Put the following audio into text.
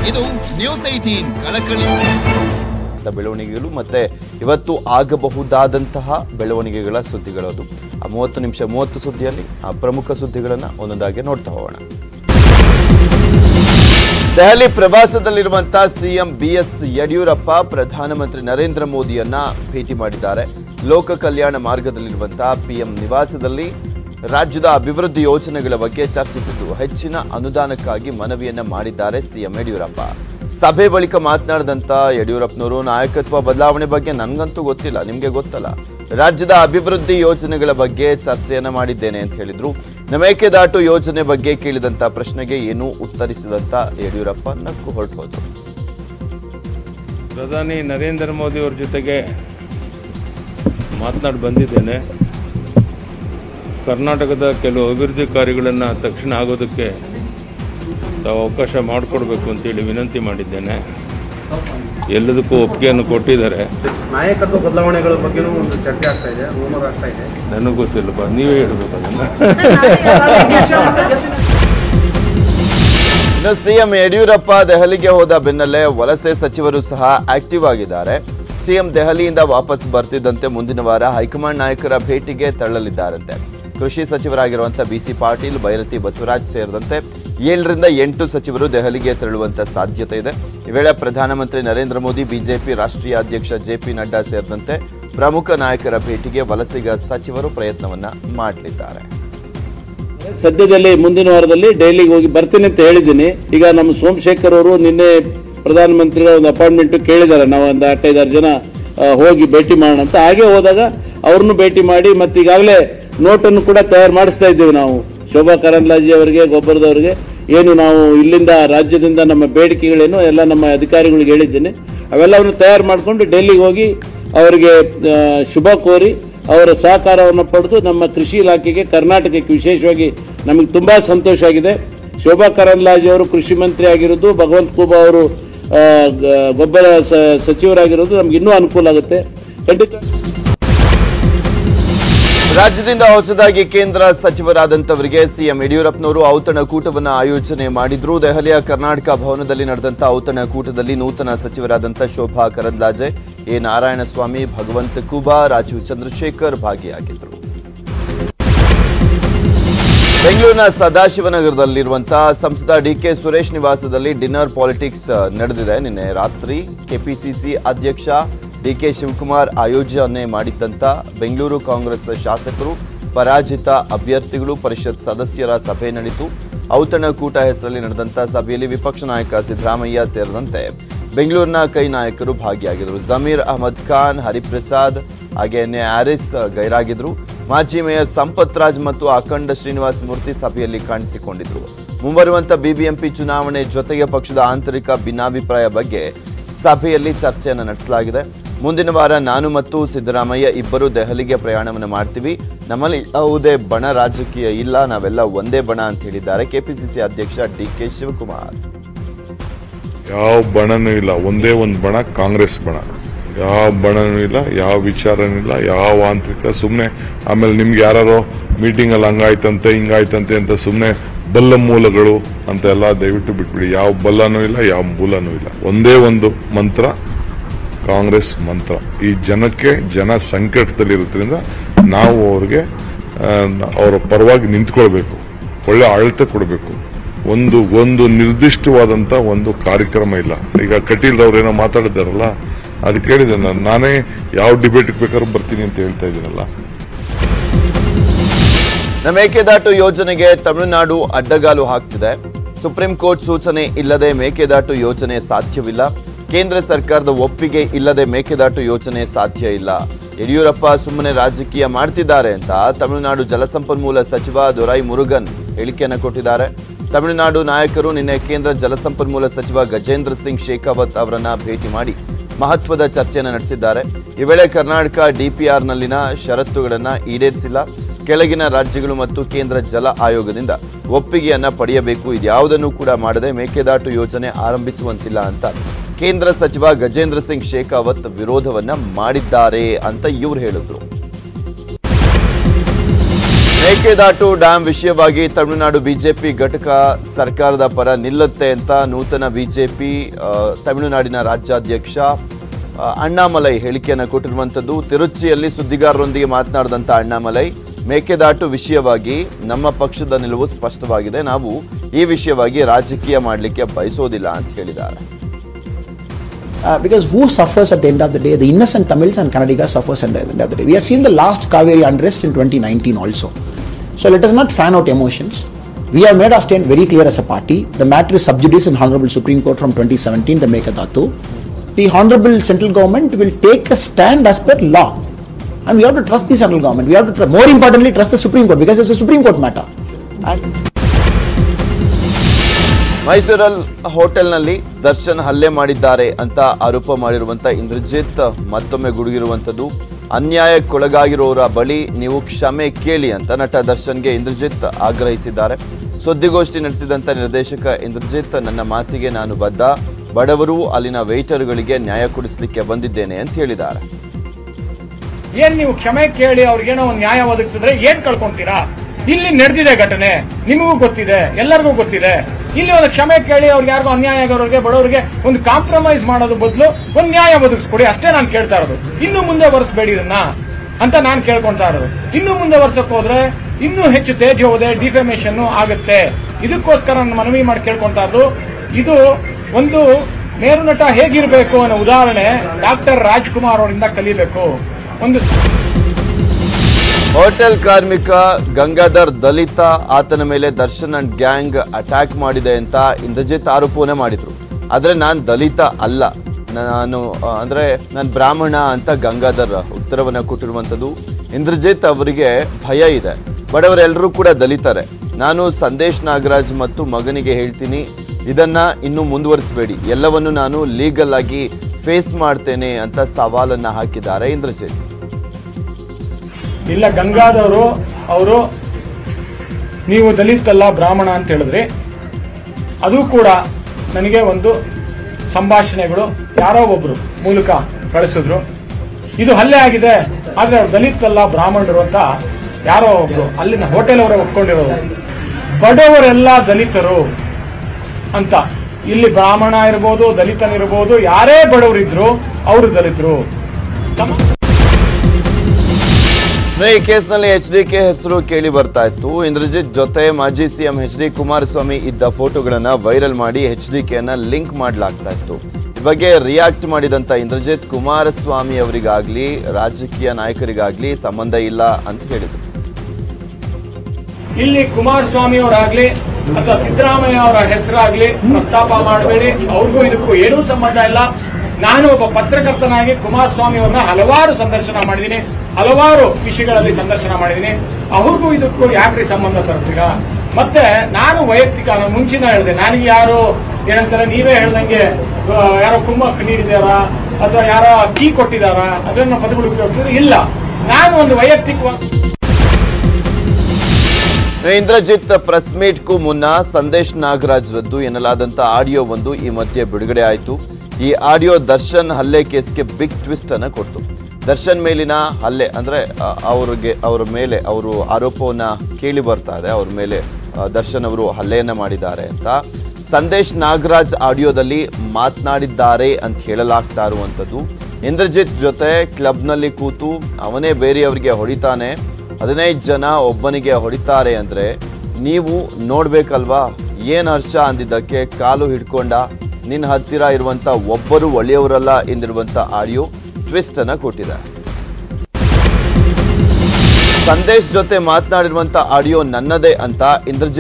ಇದು news eighteen ಕಳಕಳಿ ಅಂತ ಬೆಳವಣಿಗೆಗಳು ಮತ್ತೆ ಇವತ್ತು ಆಗಬಹುದಾದಂತಹ ಬೆಳವಣಿಗೆಗಳ ಸುದ್ದಿಗಳದು ಆ ಮೂವತ್ತು ನಿಮಿಷ ಮೂವತ್ತು ಸುದ್ದಿಯಲ್ಲಿ ಆ ಪ್ರಮುಖ ಸುದ್ದಿಗಳನ್ನು ಒಂದೊಂದಾಗಿ ನೋಡ್ತಾ ಹೋಗೋಣ ದೆಹಲಿ ಪ್ರವಾಸದಲ್ಲಿರುವಂತಹ ಸಿಎಂ ಬಿಎಸ್ ಯಡಿಯೂರಪ್ಪ ಪ್ರಧಾನಮಂತ್ರಿ ನರೇಂದ್ರ ಮೋದಿಯನ್ನ ಭೇಟಿ ಮಾಡಿದ್ದಾರೆ ಲೋಕ ಕಲ್ಯಾಣ ಮಾರ್ಗದಲ್ಲಿರುವಂತಹ ಪಿಎಂ ನಿವಾಸದಲ್ಲಿ ರಾಜ್ಯದ ಅಭಿವೃದ್ಧಿ ಯೋಜನೆಗಳ ಬಗ್ಗೆ ಚರ್ಚಿಸಿದ್ದು ಹೆಚ್ಚಿನ ಅನುದಾನಕ್ಕಾಗಿ ಮನವಿಯನ್ನ ಮಾಡಿದ್ದಾರೆ ಸಿಎಂ ಯಡಿಯೂರಪ್ಪ ಸಭೆ ಬಳಿಕ ಮಾತನಾಡಿದಂತ ಯಡಿಯೂರಪ್ಪನವರು ನಾಯಕತ್ವ ಬದಲಾವಣೆ ಬಗ್ಗೆ ನನಗಂತೂ ಗೊತ್ತಿಲ್ಲ ನಿಮಗೆ ಗೊತ್ತಲ್ಲ ರಾಜ್ಯದ ಅಭಿವೃದ್ಧಿ ಯೋಜನೆಗಳ ಬಗ್ಗೆ ಚರ್ಚೆಯನ್ನ ಮಾಡಿದ್ದೇನೆ ಅಂತ ಹೇಳಿದ್ರು ಮೇಕೆದಾಟು ಯೋಜನೆ ಬಗ್ಗೆ ಕೇಳಿದಂತ ಪ್ರಶ್ನೆಗೆ ಏನೂ ಉತ್ತರಿಸಿದಂತ ಯಡಿಯೂರಪ್ಪ ನಕ್ಕು ಹೊರಟು ಹೋದ್ರು ಪ್ರಧಾನಿ ನರೇಂದ್ರ ಮೋದಿ ಅವ್ರ ಜೊತೆಗೆ ಮಾತನಾಡಿ ಬಂದಿದ್ದೇನೆ ಕರ್ನಾಟಕದ ಕೆಲವು ಅಭಿವೃದ್ಧಿ ಕಾರ್ಯಗಳನ್ನು ತಕ್ಷಣ ಆಗೋದಕ್ಕೆ ತಾವು ಅವಕಾಶ ಮಾಡಿಕೊಡ್ಬೇಕು ಅಂತೇಳಿ ವಿನಂತಿ ಮಾಡಿದ್ದೇನೆ ಎಲ್ಲದಕ್ಕೂ ಒಪ್ಪಿಗೆಯನ್ನು ಕೊಟ್ಟಿದ್ದಾರೆ ನಾಯಕತ್ವ ಬದಲಾವಣೆಗಳ ಬಗ್ಗೆನೂ ಒಂದು ಚರ್ಚೆ ಆಗ್ತಾ ಇದೆ ರೂಮರ್ ಆಗ್ತಾ ಇದೆ ನನಗೂ ಗೊತ್ತಿಲ್ಲಪ್ಪ ನೀವೇ ಹೇಳ್ಬೇಕು ಅದನ್ನು ಇನ್ನು ಸಿಎಂ ಯಡಿಯೂರಪ್ಪ ದೆಹಲಿಗೆ ಹೋದ ಬೆನ್ನಲ್ಲೇ ವಲಸೆ ಸಚಿವರು ಸಹ ಆಕ್ಟಿವ್ ಆಗಿದ್ದಾರೆ ಸಿಎಂ ದೆಹಲಿಯಿಂದ ವಾಪಸ್ ಬರ್ತಿದ್ದಂತೆ ಮುಂದಿನ ವಾರ ಹೈಕಮಾಂಡ್ ನಾಯಕರ ಭೇಟಿಗೆ ತೆರಳಲಿದ್ದಾರಂತೆ ಕೃಷಿ ಸಚಿವರಾಗಿರುವಂಥ ಬಿಸಿ ಪಾಟೀಲ್ ಬೈರತಿ ಬಸವರಾಜ್ ಸೇರಿದಂತೆ ಏಳರಿಂದ ಎಂಟು ಸಚಿವರು ದೆಹಲಿಗೆ ತೆರಳುವಂತ ಸಾಧ್ಯತೆ ಇದೆ ಈ ವೇಳೆ ಪ್ರಧಾನಮಂತ್ರಿ ನರೇಂದ್ರ ಮೋದಿ ಬಿಜೆಪಿ ರಾಷ್ಟ್ರೀಯ ಅಧ್ಯಕ್ಷ ಜೆಪಿ ನಡ್ಡಾ ಸೇರಿದಂತೆ ಪ್ರಮುಖ ನಾಯಕರ ಭೇಟಿಗೆ ವಲಸಿಗ ಸಚಿವರು ಪ್ರಯತ್ನವನ್ನ ಮಾಡಲಿದ್ದಾರೆ ಸದ್ಯದಲ್ಲಿ ಮುಂದಿನ ವಾರದಲ್ಲಿ ಡೈಲಿಗೆ ಹೋಗಿ ಬರ್ತೀನಿ ಅಂತ ಹೇಳಿದ್ದೀನಿ ಈಗ ನಮ್ಮ ಸೋಮಶೇಖರ್ ಅವರು ನಿನ್ನೆ ಪ್ರಧಾನಮಂತ್ರಿಗಳ ಒಂದು ಅಪಾಯಿಂಟ್ಮೆಂಟ್ ಕೇಳಿದ್ದಾರೆ ನಾವು ಒಂದು ನಾಲ್ಕೈದಾರು ಜನ ಆ, ಹೋಗಿ ಭೇಟಿ ಮಾಡೋಣ ಅಂತ ಹಾಗೆ ಹೋದಾಗ ಅವ್ರನ್ನು ಭೇಟಿ ಮಾಡಿ ಮತ್ತೆ ಈಗಾಗಲೇ ನೋಟನ್ನು ಕೂಡ ತಯಾರು ಮಾಡಿಸ್ತಾ ಇದ್ದೇವೆ ನಾವು ಶೋಭಾ ಕರಂದ್ಲಾಜೆ ಅವರಿಗೆ ಗೊಬ್ಬರದವರಿಗೆ ಏನು ನಾವು ಇಲ್ಲಿಂದ ರಾಜ್ಯದಿಂದ ನಮ್ಮ ಬೇಡಿಕೆಗಳೇನು ಎಲ್ಲ ನಮ್ಮ ಅಧಿಕಾರಿಗಳಿಗೆ ಹೇಳಿದ್ದೀನಿ ಅವೆಲ್ಲವನ್ನು ತಯಾರು ಮಾಡಿಕೊಂಡು ಡೆಲ್ಲಿಗೆ ಹೋಗಿ ಅವರಿಗೆ ಆ, ಶುಭ ಕೋರಿ ಅವರ ಸಹಕಾರವನ್ನು ಪಡೆದು ನಮ್ಮ ಕೃಷಿ ಇಲಾಖೆಗೆ ಕರ್ನಾಟಕಕ್ಕೆ ವಿಶೇಷವಾಗಿ ನಮಗೆ ತುಂಬ ಸಂತೋಷ ಆಗಿದೆ ಶೋಭಾ ಕರಂದ್ಲಾಜೆ ಅವರು ಕೃಷಿ ಮಂತ್ರಿ ಆಗಿರೋದು ಭಗವಂತ ಖೂಬಾ ಅವರು ಆ, ಗ- ಗೊಬ್ಬರ ಸ- ಸಚಿವರಾಗಿರೋದು ನಮ್ಗೆ ಇನ್ನೂ ಅನುಕೂಲ ಆಗುತ್ತೆ ಖಂಡಿತ ರಾಜ್ಯದಿಂದ ಹೊಸದಾಗಿ ಕೇಂದ್ರ ಸಚಿವರಾದಂತವರಿಗೆ ಸಿಎಂ ಯಡಿಯೂರಪ್ಪನವರು ಔತಣಕೂಟವನ್ನು ಆಯೋಜನೆ ಮಾಡಿದ್ರು ದೆಹಲಿಯ ಕರ್ನಾಟಕ ಭವನದಲ್ಲಿ ನಡೆದಂತ ಔತಣಕೂಟದಲ್ಲಿ ನೂತನ ಸಚಿವರಾದಂಥ ಶೋಭಾ ಕರಂದ್ಲಾಜೆ ಎ ನಾರಾಯಣಸ್ವಾಮಿ ಭಗವಂತ ಕುಬಾ ರಾಜೀವ್ ಚಂದ್ರಶೇಖರ್ ಭಾಗಿಯಾಗಿದ್ದರು ಬೆಂಗಳೂರಿನ ಸದಾಶಿವನಗರದಲ್ಲಿರುವಂತಹ ಸಂಸದ ಡಿ ಕೆ ಸುರೇಶ್ ನಿವಾಸದಲ್ಲಿ ಡಿನ್ನರ್ ಪಾಲಿಟಿಕ್ಸ್ ಆ, ನಡೆದಿದೆ ನಿನ್ನೆ ರಾತ್ರಿ ಕೆಪಿಸಿಸಿ ಅಧ್ಯಕ್ಷ ಡಿ ಕೆ ಶಿವಕುಮಾರ್ ಆಯೋಜನೆ ಮಾಡಿದ್ದಂತ ಬೆಂಗಳೂರು ಕಾಂಗ್ರೆಸ್ ಶಾಸಕರು ಪರಾಜಿತ ಅಭ್ಯರ್ಥಿಗಳು ಪರಿಷತ್ ಸದಸ್ಯರ ಸಭೆ ನಡೆಯಿತು ಔತಣಕೂಟ ಹೆಸರಲ್ಲಿ ನಡೆದಂತ ಸಭೆಯಲ್ಲಿ ವಿಪಕ್ಷ ನಾಯಕ ಸಿದ್ದರಾಮಯ್ಯ ಸೇರಿದಂತೆ ಬೆಂಗಳೂರಿನ ಕೈ ನಾಯಕರು ಭಾಗಿಯಾಗಿದ್ದರು ಜಮೀರ್ ಅಹಮದ್ ಖಾನ್ ಹರಿಪ್ರಸಾದ್ ಹಾಗೆ ಎನ್ ಎ ಆರಿಸ್ ಗೈರಾಗಿದ್ರು ಮಾಜಿ ಮೇಯರ್ ಸಂಪತ್ ರಾಜ್ ಮತ್ತು ಅಖಂಡ ಶ್ರೀನಿವಾಸ್ ಮೂರ್ತಿ ಸಭೆಯಲ್ಲಿ ಕಾಣಿಸಿಕೊಂಡಿದ್ರು ಮುಂಬರುವಂತ ಬಿಬಿಎಂಪಿ ಚುನಾವಣೆ ಜೊತೆಗೆ ಪಕ್ಷದ ಆಂತರಿಕ ಭಿನ್ನಾಭಿಪ್ರಾಯ ಬಗ್ಗೆ ಸಭೆಯಲ್ಲಿ ಚರ್ಚೆಯನ್ನು ನಡೆಸಲಾಗಿದೆ ಮುಂದಿನ ವಾರ ನಾನು ಮತ್ತು ಸಿದ್ದರಾಮಯ್ಯ ಇಬ್ಬರು ದೆಹಲಿಗೆ ಪ್ರಯಾಣವನ್ನು ಮಾಡ್ತೀವಿ ನಮ್ಮಲ್ಲಿ ಯಾವುದೇ ಬಣ ರಾಜಕೀಯ ಇಲ್ಲ ನಾವೆಲ್ಲ ಒಂದೇ ಬಣ ಅಂತ ಹೇಳಿದ್ದಾರೆ ಕೆಪಿಸಿಸಿ ಅಧ್ಯಕ್ಷ ಡಿ ಕೆ ಶಿವಕುಮಾರ್ ಯಾವ ಬಣನೂ ಇಲ್ಲ ಒಂದೇ ಒಂದು ಬಣ ಕಾಂಗ್ರೆಸ್ ಬಣ ಯಾವ ಬಣನೂ ಇಲ್ಲ ಯಾವ ವಿಚಾರನೂ ಇಲ್ಲ ಯಾವ ಆಂತರಿಕ ಸುಮ್ಮನೆ ಆಮೇಲೆ ನಿಮ್ಗೆ ಯಾರೋ ಮೀಟಿಂಗಲ್ಲಿ ಹಂಗಾಯ್ತಂತೆ ಹಿಂಗಾಯ್ತಂತೆ ಅಂತ ಸುಮ್ಮನೆ ಬಲ್ಲ ಮೂಲಗಳು ಅಂತ ಎಲ್ಲ ದಯವಿಟ್ಟು ಬಿಟ್ಬಿಡಿ ಯಾವ ಬಲ್ಲನೂ ಇಲ್ಲ ಯಾವ ಮೂಲನೂ ಇಲ್ಲ ಒಂದೇ ಒಂದು ಮಂತ್ರ ಕಾಂಗ್ರೆಸ್ ಮಂತ್ರ ಈ ಜನಕ್ಕೆ ಜನ ಸಂಕಟದಲ್ಲಿರೋದ್ರಿಂದ ನಾವು ಅವ್ರಿಗೆ ಆ, ಅವರ ಪರವಾಗಿ ನಿಂತ್ಕೊಳ್ಬೇಕು ಒಳ್ಳೆ ಆಡಳಿತ ಕೊಡಬೇಕು ಒಂದು ಒಂದು ನಿರ್ದಿಷ್ಟವಾದಂತ ಒಂದು ಕಾರ್ಯಕ್ರಮ ಇಲ್ಲ ಈಗ ಕಟೀಲ್ ಅವ್ರು ಏನೋ ಮಾತಾಡಿದಾರಲ್ಲ ಅದು ಕೇಳಿದೆ ನಾನು ನಾನೇ ಯಾವ ಡಿಬೇಟ್ಗೆ ಬೇಕಾದ್ರೂ ಬರ್ತೀನಿ ಅಂತ ಹೇಳ್ತಾ ಇದ್ದೀನಲ್ಲ ನಮ್ಮ ಮೇಕೆದಾಟು ಯೋಜನೆಗೆ ತಮಿಳುನಾಡು ಅಡ್ಡಗಾಲು ಹಾಕ್ತಿದೆ ಸುಪ್ರೀಂ ಕೋರ್ಟ್ ಸೂಚನೆ ಇಲ್ಲದೆ ಮೇಕೆದಾಟು ಯೋಜನೆ ಸಾಧ್ಯವಿಲ್ಲ ಕೇಂದ್ರ ಸರ್ಕಾರದ ಒಪ್ಪಿಗೆ ಇಲ್ಲದೆ ಮೇಕೆದಾಟು ಯೋಜನೆ ಸಾಧ್ಯ ಇಲ್ಲ ಯಡಿಯೂರಪ್ಪ ಸುಮ್ಮನೆ ರಾಜಕೀಯ ಮಾಡ್ತಿದ್ದಾರೆ ಅಂತ ತಮಿಳುನಾಡು ಜಲಸಂಪನ್ಮೂಲ ಸಚಿವ ದೊರೈ ಮುರುಗನ್ ಹೇಳಿಕೆಯನ್ನು ಕೊಟ್ಟಿದ್ದಾರೆ ತಮಿಳುನಾಡು ನಾಯಕರು ನಿನ್ನೆ ಕೇಂದ್ರ ಜಲಸಂಪನ್ಮೂಲ ಸಚಿವ ಗಜೇಂದ್ರ ಸಿಂಗ್ ಶೇಖಾವತ್ ಅವರನ್ನ ಭೇಟಿ ಮಾಡಿ ಮಹತ್ವದ ಚರ್ಚೆಯನ್ನು ನಡೆಸಿದ್ದಾರೆ ಈ ವೇಳೆ ಕರ್ನಾಟಕ ಡಿಪಿಆರ್ನಲ್ಲಿನ ಷರತ್ತುಗಳನ್ನು ಈಡೇರಿಸಿಲ್ಲ ಕೆಳಗಿನ ರಾಜ್ಯಗಳು ಮತ್ತು ಕೇಂದ್ರ ಜಲ ಆಯೋಗದಿಂದ ಒಪ್ಪಿಗೆಯನ್ನ ಪಡೆಯಬೇಕು ಇದ್ಯಾವುದನ್ನು ಕೂಡ ಮಾಡದೆ ಮೇಕೆದಾಟು ಯೋಜನೆ ಆರಂಭಿಸುವಂತಿಲ್ಲ ಅಂತ ಕೇಂದ್ರ ಸಚಿವ ಗಜೇಂದ್ರ ಸಿಂಗ್ ಶೇಖಾವತ್ ವಿರೋಧವನ್ನ ಮಾಡಿದ್ದಾರೆ ಅಂತ ಇವ್ರು ಹೇಳಿದ್ರು ಮೇಕೆದಾಟು ಡ್ಯಾಂ ವಿಷಯವಾಗಿ ತಮಿಳುನಾಡು ಬಿಜೆಪಿ ಘಟಕ ಸರ್ಕಾರದ ಪರ ನಿಲ್ಲುತ್ತೆ ಅಂತ ನೂತನ ಬಿಜೆಪಿ ತಮಿಳುನಾಡಿನ ರಾಜ್ಯಾಧ್ಯಕ್ಷ ಆ, ಅಣ್ಣಾಮಲೈ ಹೇಳಿಕೆಯನ್ನು ಕೊಟ್ಟಿರುವಂಥದ್ದು ತಿರುಚಿಯಲ್ಲಿ ಸುದ್ದಿಗಾರರೊಂದಿಗೆ ಮಾತನಾಡಿದಂಥ ಅಣ್ಣಾಮಲೈ ಮೇಕೆದಾಟು ವಿಷಯವಾಗಿ ನಮ್ಮ ಪಕ್ಷದ ನಿಲುವು ಸ್ಪಷ್ಟವಾಗಿದೆ ನಾವು ಈ ವಿಷಯವಾಗಿ ರಾಜಕೀಯ ಮಾಡಲಿಕ್ಕೆ ಬಯಸೋದಿಲ್ಲ ಅಂತ ಹೇಳಿದ್ದಾರೆ Uh, because who suffers at the end of the day? The innocent Tamils and Kannadigas suffers at the end of the day. We have seen the last Kaveri unrest in 2019 also. So let us not fan out emotions. We have made our stand very clear as a party. The matter is sub judice in Honorable Supreme Court from 2017, the Mekadatu. The Honorable Central Government will take a stand as per law. And we have to trust the central government. We have to, tr- more importantly, trust the Supreme Court because it's a Supreme Court matter. And ಮೈಸೂರಲ್ಲಿ ಹೋಟೆಲ್ನಲ್ಲಿ ದರ್ಶನ್ ಹಲ್ಲೆ ಮಾಡಿದ್ದಾರೆ ಅಂತ ಆರೋಪ ಮಾಡಿರುವಂತ ಇಂದ್ರಜಿತ್ ಮತ್ತೊಮ್ಮೆ ಗುಡುಗಿರುವಂಥದ್ದು ಅನ್ಯಾಯಕ್ಕೊಳಗಾಗಿರೋರ ಬಳಿ ನೀವು ಕ್ಷಮೆ ಕೇಳಿ ಅಂತ ನಟ ದರ್ಶನ್ಗೆ ಇಂದ್ರಜಿತ್ ಆಗ್ರಹಿಸಿದ್ದಾರೆ ಸುದ್ದಿಗೋಷ್ಠಿ ನಡೆಸಿದಂತ ನಿರ್ದೇಶಕ ಇಂದ್ರಜಿತ್ ನನ್ನ ಮಾತಿಗೆ ನಾನು ಬದ್ಧ ಬಡವರು ಅಲ್ಲಿನ ವೇಟರ್ಗಳಿಗೆ ನ್ಯಾಯ ಕೊಡಿಸಲಿಕ್ಕೆ ಬಂದಿದ್ದೇನೆ ಅಂತ ಹೇಳಿದ್ದಾರೆ ಏನ್ ನೀವು ಕ್ಷಮೆ ಕೇಳಿ ಅವ್ರಿಗೇನೋ ಒಂದು ನ್ಯಾಯ ಒದಗಿಸಿದ್ರೆ ಏನ್ ಕಳ್ಕೊಂತೀರಾ ಇಲ್ಲಿ ನಡೆದಿದೆ ಘಟನೆ ನಿಮಗೂ ಗೊತ್ತಿದೆ ಎಲ್ಲರಿಗೂ ಗೊತ್ತಿದೆ ಇಲ್ಲಿ ಒಂದು ಕ್ಷಮೆ ಕೇಳಿ ಅವ್ರಿಗೆ ಯಾರಿಗೂ ಅನ್ಯಾಯ ಆಗೋರಿಗೆ ಬಡವರಿಗೆ ಒಂದು ಕಾಂಪ್ರಮೈಸ್ ಮಾಡೋದು ಬದಲು ಒಂದು ನ್ಯಾಯ ಒದಗಿಸ್ಕೊಡಿ ಅಷ್ಟೇ ನಾನು ಕೇಳ್ತಾ ಇರೋದು ಇನ್ನು ಮುಂದೆ ಬರ್ಸ್ಬೇಡಿ ಇದನ್ನ ಅಂತ ನಾನು ಕೇಳ್ಕೊಂತಾ ಇರೋದು ಇನ್ನು ಮುಂದೆ ವರ್ಷಕ್ಕೆ ಹೋದ್ರೆ ಇನ್ನೂ ಹೆಚ್ಚು ತೇಜೋದೆ ಡಿಫೆಮೇಷನ್ ಆಗುತ್ತೆ ಇದಕ್ಕೋಸ್ಕರ ನಾನು ಮನವಿ ಮಾಡಿ ಕೇಳ್ಕೊಂತಾ ಇರೋದು ಇದು ಒಂದು ಮೇರುನಟ ಹೇಗಿರಬೇಕು ಅನ್ನೋ ಉದಾಹರಣೆ ಡಾಕ್ಟರ್ ರಾಜ್ಕುಮಾರ್ ಅವರಿಂದ ಕಲಿಬೇಕು ಒಂದು ಹೋಟೆಲ್ ಕಾರ್ಮಿಕ ಗಂಗಾಧರ್ ದಲಿತ ಆತನ ಮೇಲೆ ದರ್ಶನ್ ಅಂಡ್ ಗ್ಯಾಂಗ್ ಅಟ್ಯಾಕ್ ಮಾಡಿದೆ ಅಂತ ಇಂದ್ರಜಿತ್ ಆರೋಪವನ್ನೇ ಮಾಡಿದ್ರು ಆದ್ರೆ ನಾನು ದಲಿತ ಅಲ್ಲ ನಾನು ಆ, ಅಂದ್ರೆ ನಾನು ಬ್ರಾಹ್ಮಣ ಅಂತ ಗಂಗಾಧರ್ ಉತ್ತರವನ್ನ ಕೊಟ್ಟಿರುವಂಥದ್ದು ಇಂದ್ರಜಿತ್ ಅವರಿಗೆ ಭಯ ಇದೆ ಬಡವರೆಲ್ಲರೂ ಕೂಡ ದಲಿತರೆ ನಾನು ಸಂದೇಶ್ ನಾಗರಾಜ್ ಮತ್ತು ಮಗನಿಗೆ ಹೇಳ್ತೀನಿ ಇದನ್ನ ಇನ್ನು ಮುಂದುವರಿಸಬೇಡಿ ಎಲ್ಲವನ್ನು ನಾನು ಲೀಗಲ್ ಆಗಿ ಫೇಸ್ ಮಾಡ್ತೇನೆ ಅಂತ ಸವಾಲನ್ನ ಹಾಕಿದ್ದಾರೆ ಇಂದ್ರಜಿತ್ ಇಲ್ಲ ಗಂಗಾದವರು ಅವರು ನೀವು ದಲಿತ್ ಅಲ್ಲ ಬ್ರಾಹ್ಮಣ ಅಂತ ಹೇಳಿದ್ರಿ ಅದು ಕೂಡ ನನಗೆ ಒಂದು ಸಂಭಾಷಣೆಗಳು ಯಾರೋ ಒಬ್ರು ಮೂಲಕ ಕಳಿಸಿದ್ರು ಇದು ಹಲ್ಲೆ ಆಗಿದೆ ಆದ್ರೆ ಅವ್ರು ದಲಿತ್ ಅಲ್ಲ ಬ್ರಾಹ್ಮಣರು ಅಂತ ಯಾರೋ ಒಬ್ರು ಅಲ್ಲಿನ ಹೋಟೆಲ್ ಅವರೇ ಒಪ್ಕೊಂಡಿರೋದು ಬಡವರೆಲ್ಲ ದಲಿತರು ಅಂತ ಇಲ್ಲಿ ಬ್ರಾಹ್ಮಣ ಇರ್ಬೋದು ದಲಿತನಿರ್ಬೋದು ಯಾರೇ ಬಡವರಿದ್ರು ಅವರು ದಲಿತರು ಸಮ ಇನ್ನು ಈ ಕೇಸ್ನಲ್ಲಿ ಎಚ್ ಡಿ ಕೆ ಹೆಸರು ಕೇಳಿ ಬರ್ತಾ ಇತ್ತು ಇಂದ್ರಜಿತ್ ಜೊತೆ ಮಾಜಿ ಸಿಎಂ ಎಚ್ ಡಿ ಕುಮಾರಸ್ವಾಮಿ ಇದ್ದ ಫೋಟೋಗಳನ್ನ ವೈರಲ್ ಮಾಡಿ ಎಚ್ ಡಿ ಕೆನ ಲಿಂಕ್ ಮಾಡಲಾಗ್ತಾ ಇತ್ತು ಈ ಬಗ್ಗೆ ರಿಯಾಕ್ಟ್ ಮಾಡಿದಂತ ಇಂದ್ರಜಿತ್ ಕುಮಾರಸ್ವಾಮಿ ಅವರಿಗಾಗ್ಲಿ ರಾಜಕೀಯ ನಾಯಕರಿಗಾಗ್ಲಿ ಸಂಬಂಧ ಇಲ್ಲ ಅಂತ ಹೇಳಿದ್ರು ಇಲ್ಲಿ ಕುಮಾರಸ್ವಾಮಿ ಅವರಾಗ್ಲಿ ಅಥವಾ ಸಿದ್ದರಾಮಯ್ಯ ಅವರ ಹೆಸರಾಗ್ಲಿ ಪ್ರಸ್ತಾಪ ಮಾಡಬೇಡಿ ಅವ್ರಿಗೂ ಇದಕ್ಕೂ ಏನೂ ಸಂಬಂಧ ಇಲ್ಲ ನಾನು ಒಬ್ಬ ಪತ್ರಕರ್ತನಾಗಿ ಕುಮಾರಸ್ವಾಮಿ ಅವ್ರನ್ನ ಹಲವಾರು ಸಂದರ್ಶನ ಮಾಡಿದ್ದೀನಿ ಹಲವಾರು ವಿಷಯಗಳಲ್ಲಿ ಸಂದರ್ಶನ ಮಾಡಿದ್ದೀನಿ ಅವ್ರಿಗೂ ಇದಕ್ಕೂ ಯಾಕ್ರಿ ಸಂಬಂಧ ತರ್ತೀರಾ ಮತ್ತೆ ನಾನು ವೈಯಕ್ತಿಕ ನಾನು ಮುಂಚಿನ ಹೇಳಿದೆ ನನಗೆ ಯಾರು ಏನಂತಾರೆ ನೀವೇ ಹೇಳ್ದಂಗೆ ಆ, ಯಾರೋ ಕುಮ್ಮಕ್ ನೀಡಿದಾರಾ ಅಥವಾ ಯಾರೋ ಕೀ ಕೊಟ್ಟಿದಾರಾ ಅದನ್ನ ಪದಗಳು ಉಪಯೋಗಿಸಿದ್ರೆ ಇಲ್ಲ ನಾನು ಒಂದು ವೈಯಕ್ತಿಕವಾಗಿ ಇಂದ್ರಜಿತ್ ಪ್ರೆಸ್ ಮೀಟ್ಗೂ ಮುನ್ನ ಸಂದೇಶ್ ನಾಗರಾಜ್ ರದ್ದು ಎನ್ನಲಾದಂತ ಆಡಿಯೋ ಒಂದು ಈ ಮಧ್ಯೆ ಬಿಡುಗಡೆ ಆಯಿತು ಈ ಆಡಿಯೋ ದರ್ಶನ್ ಹಲ್ಲೆ ಕೇಸ್ಗೆ ಬಿಗ್ ಟ್ವಿಸ್ಟ್ ಅನ್ನ ಕೊಡ್ತು ದರ್ಶನ್ ಮೇಲಿನ ಹಲ್ಲೆ ಅಂದ್ರೆ ಆ, ಅವ್ರಿಗೆ ಅವರ ಮೇಲೆ ಅವರು ಆರೋಪವನ್ನ ಕೇಳಿ ಬರ್ತಾ ಇದೆ ಅವ್ರ ಮೇಲೆ ಆ, ದರ್ಶನ್ ಅವರು ಹಲ್ಲೆಯನ್ನ ಮಾಡಿದ್ದಾರೆ ಅಂತ ಸಂದೇಶ್ ನಾಗರಾಜ್ ಆಡಿಯೋದಲ್ಲಿ ಮಾತನಾಡಿದ್ದಾರೆ ಅಂತ ಹೇಳಲಾಗ್ತಾ ಇರುವಂಥದ್ದು ಇಂದ್ರಜಿತ್ ಜೊತೆ ಕ್ಲಬ್ನಲ್ಲಿ ಕೂತು ಅವನೇ ಬೇರೆಯವರಿಗೆ ಹೊಡಿತಾನೆ ಹದಿನೈದು ಜನ ಒಬ್ಬನಿಗೆ ಹೊಡಿತಾರೆ ಅಂದ್ರೆ ನೀವು ನೋಡ್ಬೇಕಲ್ವಾ ಏನ್ ಹರ್ಷ ಅಂದಿದ್ದಕ್ಕೆ ಕಾಲು ಹಿಡ್ಕೊಂಡ ನಿನ್ನ ಹತ್ತಿರ ಇರುವಂತ ಒಬ್ಬರು ಒಳ್ಳೆಯವರಲ್ಲ ಎಂದಿರುವಂತ ಆಡಿಯೋ ಟ್ವಿಸ್ಟ್ ಅನ್ನ ಕೊಟ್ಟಿದೆ ಸಂದೇಶ್ ಜೊತೆ ಮಾತನಾಡಿರುವಂತ ಆಡಿಯೋ ನನ್ನದೇ ಅಂತ ಇಂದ್ರಜಿತ್